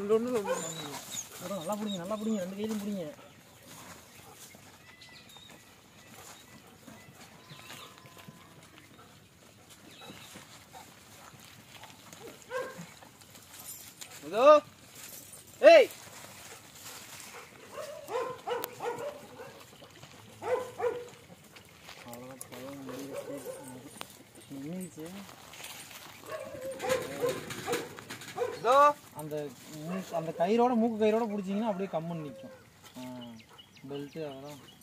ஒன்று ஒன்று அப்புறம் நல்லா பிடிங்க நல்லா பிடிங்க ரெண்டு கையிலும் பிடிங்க இதோ ஏய் அவ்வளோதான் பழம் முடிவு நின்றுச்சு இதோ அந்த மூக்கு அந்த கயிறோட மூக்கு கயிறோட பிடிச்சிங்கன்னா அப்படியே கம்முன்னு நிற்கும் பெல்ட்டு அதெல்லாம்